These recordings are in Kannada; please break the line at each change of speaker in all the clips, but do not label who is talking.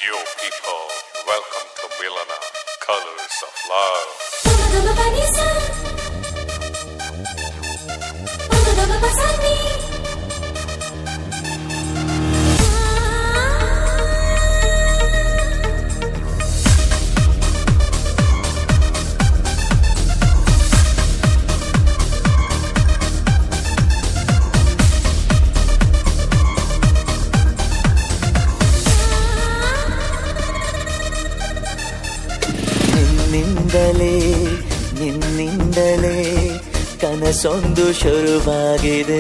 You people, welcome to Milana, Colors of Love.
ನಿನ್ನಿಂದಲೇ ನಿನ್ನಿಂದಲೇ ಕನಸೊಂದು ಶುರುವಾಗಿದೆ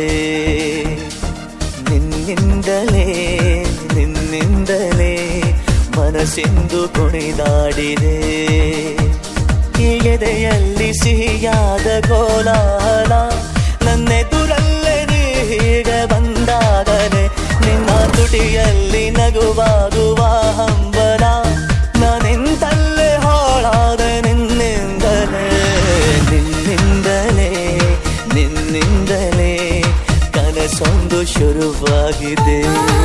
ನಿನ್ನಿಂದಲೇ ನಿನ್ನಿಂದಲೇ ಮನಸ್ಸಿಂದು ಕುಣಿದಾಡಿದೆ ಈ ಎದೆಯಲ್ಲಿ ಸಿಹಿಯಾದ ಕೋಲಾಹಲ ನನ್ನೆದುರಲ್ಲೇ ನೀ ಹೀಗೆ ಬಂದಾಗಲೇ ನಿನ್ನ ತುಟಿಯಲ್ಲಿ ನಗುವಾಗುವ ಹಂಬಲ ನಾನಿಂತಲ್ಲೇ ಹಾಳಾದ ನಿನ್ನಿಂದಲೇ ನಿನ್ನಿಂದಲೇ ನಿನ್ನಿಂದಲೇ ಕನಸೊಂದು ಶುರುವಾಗಿದೆ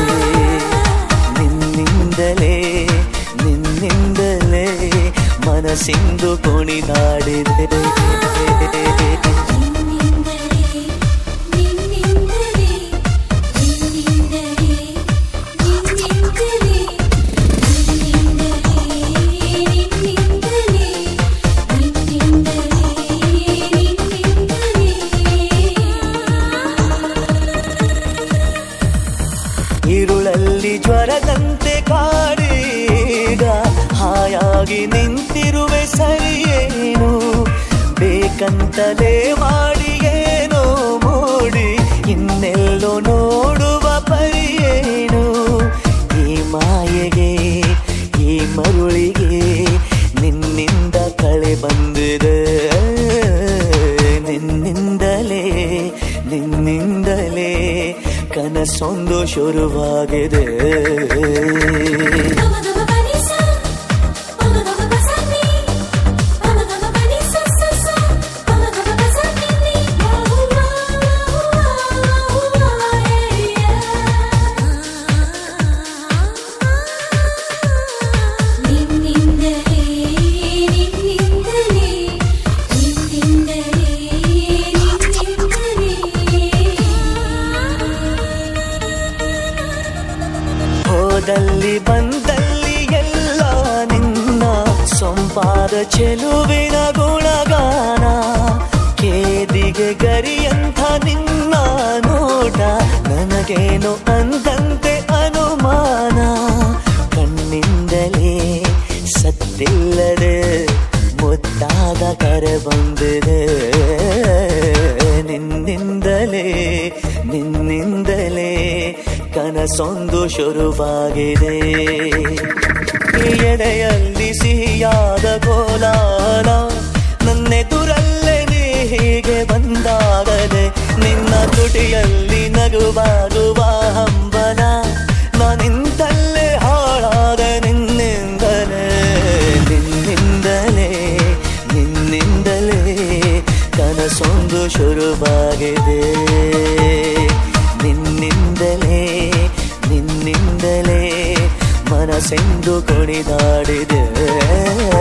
ನಿನ್ನಿಂದಲೇ ನಿನ್ನಿಂದಲೇ ಮನಸ್ಸಿಂದು ಕುಣಿದಾಡಿದೆ ഇരുಳಲ್ಲಿ ಜ್ವರದಂತೆ ಕಾಡೀಗ ಹಾಯಾಗಿ ನಿಂತಿರುವೆ ಸರಿಯೇನು ಬೇಕಂತಲೇ ಮಾಡಿ ಏನೋ ಮೂಡಿ ಇನ್ನೆಲ್ಲೋ ನೋಡುವ ಪರಿಯೇನು ಈ ಮಾಯೆಗೆ ಈ ಮರುಳಿಗೆ ನಿನ್ನಿಂದ ಕಳೆ ಬಂದಿದೆ ನಿನ್ನಿಂದಲೇ ನಿನ್ನಿಂದಲೇ ಕನಸೊಂದು ಶುರುವಾಗಿದೆ ಹೋದಲ್ಲಿ ಬಂದಲ್ಲಿ ಎಲ್ಲ ನಿನ್ನ ಸೊಂಪಾದ ಚೆಲುವಿನ ಗುಣಗಾನ ಕೇದಿಗೆ ಗರಿಯಂಥ ನಿನ್ನ ನೋಟ ನನಗೇನು ಅಂದಂತೆ ಅನುಮಾನ ಕಣ್ಣಿಂದಲೇ ಸತ್ತಿಲ್ಲದೆ ಮುದ್ದಾದ ಕರೆ ಬಂದಿದೆ ನಿನ್ನಿಂದಲೇ ನಿನ್ನಿಂದಲೇ ಕನಸೊಂದು ಶುರುವಾಗಿದೆ ಈ ಎದೆಯಲ್ಲಿ ಸಿಹಿಯಾದ ಕೋಲಾಲ ನನ್ನೆದುರಲ್ಲೇ ನೀ ಹೀಗೆ ಬಂದಾಗಲೇ ನಿನ್ನ ತುಟಿಯಲ್ಲಿ ನಗುವಾಗುವ ಹಂಬಲ ನಾನಿಂದಲೇ ಹಾಳಾದ ನಿನ್ನಿಂದಲೇ ನಿನ್ನಿಂದಲೇ ನಿನ್ನಿಂದಲೇ ಕನಸೊಂದು ಶುರುವಾಗಿದೆ ನಿನ್ನಿಂದಲೇ ನಿನ್ನಿಂದಲೇ ಮನಸ್ಸೆಂದು ಕುಣಿದಾಡಿದೆ